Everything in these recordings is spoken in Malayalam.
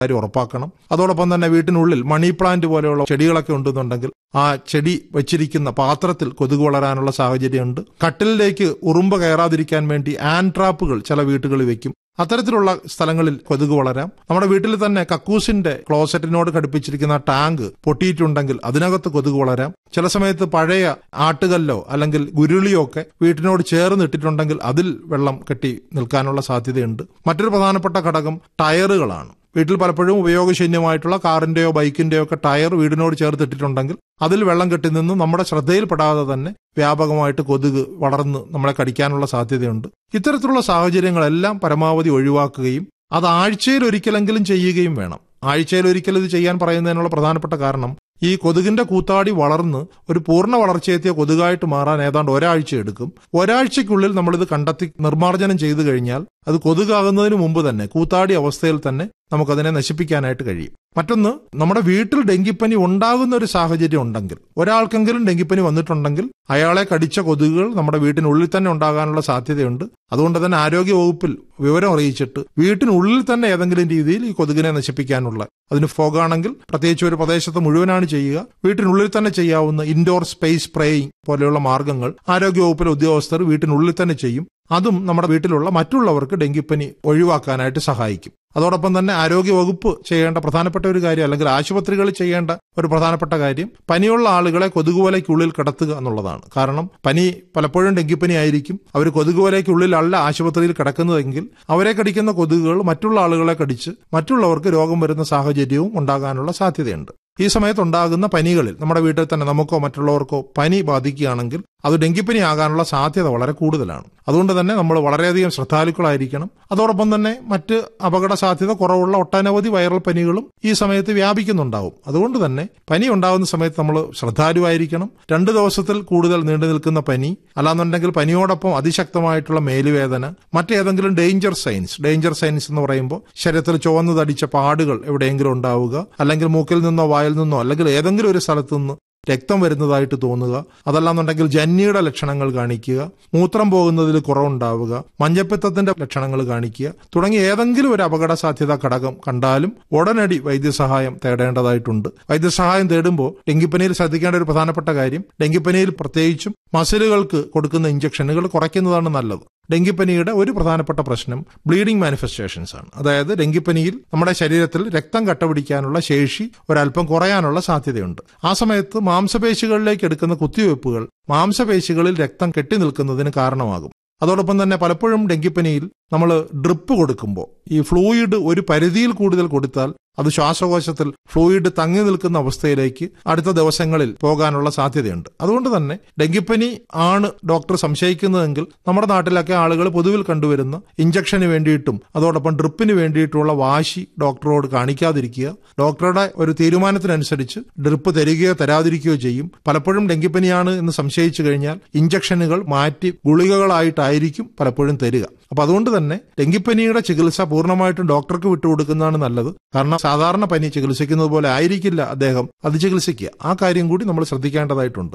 കാര്യം ഉറപ്പാക്കണം അതോടൊപ്പം തന്നെ വീട്ടിനുള്ളിൽ മണി പ്ലാന്റ് പോലെയുള്ള ചെടികളൊക്കെ ഉണ്ടെന്നുണ്ടെങ്കിൽ ആ ചെടി വെച്ചിരിക്കുന്ന പാത്രത്തിൽ കൊതുക് വളരാനുള്ള സാഹചര്യമുണ്ട് കട്ടിലിലേക്ക് ഉറുമ്പ് കയറാതിരിക്കാൻ വേണ്ടി ആൻട്രാപ്പുകൾ ചില വീട്ടുകളിൽ വെക്കും അത്തരത്തിലുള്ള സ്ഥലങ്ങളിൽ കൊതുക് വളരാം നമ്മുടെ വീട്ടിൽ തന്നെ കക്കൂസിന്റെ ക്ലോസറ്റിനോട് ഘടിപ്പിച്ചിരിക്കുന്ന ടാങ്ക് പൊട്ടിയിട്ടുണ്ടെങ്കിൽ അതിനകത്ത് കൊതുക് വളരാം ചില സമയത്ത് പഴയ ആട്ടുകല്ലോ അല്ലെങ്കിൽ ഗുരുളിയോ ഒക്കെ വീട്ടിനോട് ചേർന്ന് ഇട്ടിട്ടുണ്ടെങ്കിൽ അതിൽ വെള്ളം കെട്ടി നിൽക്കാനുള്ള സാധ്യതയുണ്ട് മറ്റൊരു പ്രധാനപ്പെട്ട ഘടകം ടയറുകളാണ് വീട്ടിൽ പലപ്പോഴും ഉപയോഗശൂന്യമായിട്ടുള്ള കാറിന്റെയോ ബൈക്കിന്റെയോ ഒക്കെ ടയർ വീടിനോട് ചേർത്തിട്ടിട്ടുണ്ടെങ്കിൽ അതിൽ വെള്ളം കെട്ടി നിന്ന് നമ്മുടെ ശ്രദ്ധയിൽപ്പെടാതെ തന്നെ വ്യാപകമായിട്ട് കൊതുക് വളർന്ന് നമ്മളെ കടിക്കാനുള്ള സാധ്യതയുണ്ട് ഇത്തരത്തിലുള്ള സാഹചര്യങ്ങളെല്ലാം പരമാവധി ഒഴിവാക്കുകയും അത് ആഴ്ചയിൽ ഒരിക്കലെങ്കിലും ചെയ്യുകയും വേണം ആഴ്ചയിൽ ഒരിക്കൽ ഇത് ചെയ്യാൻ പറയുന്നതിനുള്ള പ്രധാനപ്പെട്ട കാരണം ഈ കൊതുകിന്റെ കൂത്താടി വളർന്ന് ഒരു പൂർണ്ണ വളർച്ചയെത്തിയ കൊതുകായിട്ട് മാറാൻ ഏതാണ്ട് ഒരാഴ്ച എടുക്കും ഒരാഴ്ചയ്ക്കുള്ളിൽ നമ്മളിത് കണ്ടെത്തി നിർമ്മാർജ്ജനം ചെയ്തു കഴിഞ്ഞാൽ അത് കൊതുകാകുന്നതിന് മുമ്പ് തന്നെ കൂത്താടി അവസ്ഥയിൽ തന്നെ നമുക്കതിനെ നശിപ്പിക്കാനായിട്ട് കഴിയും മറ്റൊന്ന് നമ്മുടെ വീട്ടിൽ ഡെങ്കിപ്പനി ഉണ്ടാകുന്ന ഒരു സാഹചര്യം ഉണ്ടെങ്കിൽ ഒരാൾക്കെങ്കിലും ഡെങ്കിപ്പനി വന്നിട്ടുണ്ടെങ്കിൽ അയാളെ കടിച്ച കൊതുകുകൾ നമ്മുടെ വീട്ടിനുള്ളിൽ തന്നെ ഉണ്ടാകാനുള്ള സാധ്യതയുണ്ട് അതുകൊണ്ട് തന്നെ ആരോഗ്യ വകുപ്പിൽ വിവരം അറിയിച്ചിട്ട് വീട്ടിനുള്ളിൽ തന്നെ ഏതെങ്കിലും രീതിയിൽ ഈ കൊതുകിനെ നശിപ്പിക്കാനുള്ള അതിന് ഫോഗാണെങ്കിൽ പ്രത്യേകിച്ച് ഒരു പ്രദേശത്ത് മുഴുവനാണ് ചെയ്യുക വീട്ടിനുള്ളിൽ തന്നെ ചെയ്യാവുന്ന ഇൻഡോർ സ്പേസ് സ്പ്രേയിങ് പോലെയുള്ള മാർഗങ്ങൾ ആരോഗ്യ വകുപ്പിലെ ഉദ്യോഗസ്ഥർ വീട്ടിനുള്ളിൽ തന്നെ ചെയ്യും അതും നമ്മുടെ വീട്ടിലുള്ള മറ്റുള്ളവർക്ക് ഡെങ്കിപ്പനി ഒഴിവാക്കാനായിട്ട് സഹായിക്കും അതോടൊപ്പം തന്നെ ആരോഗ്യ വകുപ്പ് ചെയ്യേണ്ട പ്രധാനപ്പെട്ട ഒരു കാര്യം അല്ലെങ്കിൽ ആശുപത്രികൾ ചെയ്യേണ്ട ഒരു പ്രധാനപ്പെട്ട കാര്യം പനിയുള്ള ആളുകളെ കൊതുകുവലയ്ക്കുള്ളിൽ കിടത്തുക എന്നുള്ളതാണ് കാരണം പനി പലപ്പോഴും ഡെങ്കിപ്പനി ആയിരിക്കും അവർ കൊതുകുവലയ്ക്കുള്ളിലല്ല ആശുപത്രിയിൽ കിടക്കുന്നതെങ്കിൽ അവരെ കടിക്കുന്ന കൊതുകുകൾ മറ്റുള്ള ആളുകളെ കടിച്ച് മറ്റുള്ളവർക്ക് രോഗം വരുന്ന സാഹചര്യവും ഉണ്ടാകാനുള്ള സാധ്യതയുണ്ട് ഈ സമയത്ത് ഉണ്ടാകുന്ന പനികളിൽ നമ്മുടെ വീട്ടിൽ തന്നെ നമുക്കോ മറ്റുള്ളവർക്കോ പനി ബാധിക്കുകയാണെങ്കിൽ അത് ഡെങ്കിപ്പനി ആകാനുള്ള സാധ്യത വളരെ കൂടുതലാണ് അതുകൊണ്ട് തന്നെ നമ്മൾ വളരെയധികം ശ്രദ്ധാലുക്കളായിരിക്കണം അതോടൊപ്പം തന്നെ മറ്റ് അപകട സാധ്യത കുറവുള്ള ഒട്ടനവധി വൈറൽ പനികളും ഈ സമയത്ത് വ്യാപിക്കുന്നുണ്ടാവും അതുകൊണ്ട് തന്നെ പനി ഉണ്ടാകുന്ന സമയത്ത് നമ്മൾ ശ്രദ്ധാലുവായിരിക്കണം രണ്ട് ദിവസത്തിൽ കൂടുതൽ നീണ്ടു നിൽക്കുന്ന പനി അല്ലാന്നുണ്ടെങ്കിൽ പനിയോടൊപ്പം അതിശക്തമായിട്ടുള്ള മേലുവേദന മറ്റേതെങ്കിലും ഡേഞ്ചർ സൈൻസ് ഡേഞ്ചർ സൈൻസ് എന്ന് പറയുമ്പോൾ ശരീരത്തിൽ ചുവന്നു തടിച്ച പാടുകൾ എവിടെയെങ്കിലും ഉണ്ടാവുക അല്ലെങ്കിൽ മൂക്കിൽ നിന്നോ വായിൽ നിന്നോ അല്ലെങ്കിൽ ഏതെങ്കിലും ഒരു സ്ഥലത്തു നിന്ന് രക്തം വരുന്നതായിട്ട് തോന്നുക അതല്ലാന്നുണ്ടെങ്കിൽ ജന്യയുടെ ലക്ഷണങ്ങൾ കാണിക്കുക മൂത്രം പോകുന്നതിൽ കുറവുണ്ടാവുക മഞ്ഞപ്പിത്തത്തിന്റെ ലക്ഷണങ്ങൾ കാണിക്കുക തുടങ്ങിയ ഏതെങ്കിലും ഒരു അപകട സാധ്യത ഘടകം കണ്ടാലും ഉടനടി വൈദ്യസഹായം തേടേണ്ടതായിട്ടുണ്ട് വൈദ്യസഹായം തേടുമ്പോൾ ഡെങ്കിപ്പനിയിൽ ശ്രദ്ധിക്കേണ്ട ഒരു പ്രധാനപ്പെട്ട കാര്യം ഡെങ്കിപ്പനിയിൽ പ്രത്യേകിച്ചും മസിലുകൾക്ക് കൊടുക്കുന്ന ഇഞ്ചക്ഷനുകൾ കുറയ്ക്കുന്നതാണ് നല്ലത് ഡെങ്കിപ്പനിയുടെ ഒരു പ്രധാനപ്പെട്ട പ്രശ്നം ബ്ലീഡിംഗ് മാനിഫെസ്റ്റേഷൻസ് ആണ് അതായത് ഡെങ്കിപ്പനിയിൽ നമ്മുടെ ശരീരത്തിൽ രക്തം കട്ടപിടിക്കാനുള്ള ശേഷി ഒരല്പം കുറയാനുള്ള സാധ്യതയുണ്ട് ആ സമയത്ത് മാംസപേശികളിലേക്ക് എടുക്കുന്ന കുത്തിവയ്പ്പുകൾ മാംസപേശികളിൽ രക്തം കെട്ടി നിൽക്കുന്നതിന് കാരണമാകും അതോടൊപ്പം തന്നെ പലപ്പോഴും ഡെങ്കിപ്പനിയിൽ നമ്മൾ ഡ്രിപ്പ് കൊടുക്കുമ്പോൾ ഈ ഫ്ലൂയിഡ് ഒരു പരിധിയിൽ കൂടുതൽ കൊടുത്താൽ അത് ശ്വാസകോശത്തിൽ ഫ്ലൂയിഡ് തങ്ങി നിൽക്കുന്ന അവസ്ഥയിലേക്ക് അടുത്ത ദിവസങ്ങളിൽ പോകാനുള്ള സാധ്യതയുണ്ട് അതുകൊണ്ട് തന്നെ ഡെങ്കിപ്പനി ആണ് ഡോക്ടർ സംശയിക്കുന്നതെങ്കിൽ നമ്മുടെ നാട്ടിലൊക്കെ ആളുകൾ പൊതുവിൽ കണ്ടുവരുന്ന ഇഞ്ചക്ഷന് വേണ്ടിയിട്ടും അതോടൊപ്പം ഡ്രിപ്പിന് വേണ്ടിയിട്ടുള്ള വാശി ഡോക്ടറോട് കാണിക്കാതിരിക്കുക ഡോക്ടറുടെ ഒരു തീരുമാനത്തിനനുസരിച്ച് ഡ്രിപ്പ് തരികയോ തരാതിരിക്കുകയോ ചെയ്യും പലപ്പോഴും ഡെങ്കിപ്പനിയാണ് എന്ന് സംശയിച്ചു കഴിഞ്ഞാൽ ഇഞ്ചക്ഷനുകൾ മാറ്റി ഗുളികകളായിട്ടായിരിക്കും പലപ്പോഴും തരിക അപ്പൊ അതുകൊണ്ട് തന്നെ ഡെങ്കിപ്പനിയുടെ ചികിത്സ പൂർണ്ണമായിട്ടും ഡോക്ടർക്ക് വിട്ടുകൊടുക്കുന്നതാണ് നല്ലത് കാരണം സാധാരണ പനി ചികിത്സിക്കുന്നത് പോലെ ആയിരിക്കില്ല അദ്ദേഹം അത് ചികിത്സിക്കുക ആ കാര്യം കൂടി നമ്മൾ ശ്രദ്ധിക്കേണ്ടതായിട്ടുണ്ട്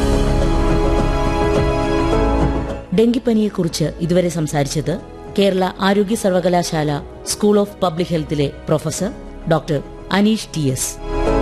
ഡെങ്കിപ്പനിയെക്കുറിച്ച് ഇതുവരെ സംസാരിച്ചത് കേരള ആരോഗ്യ സർവകലാശാല സ്കൂൾ ഓഫ് പബ്ലിക് ഹെൽത്തിലെ professor doctor Aneesh T S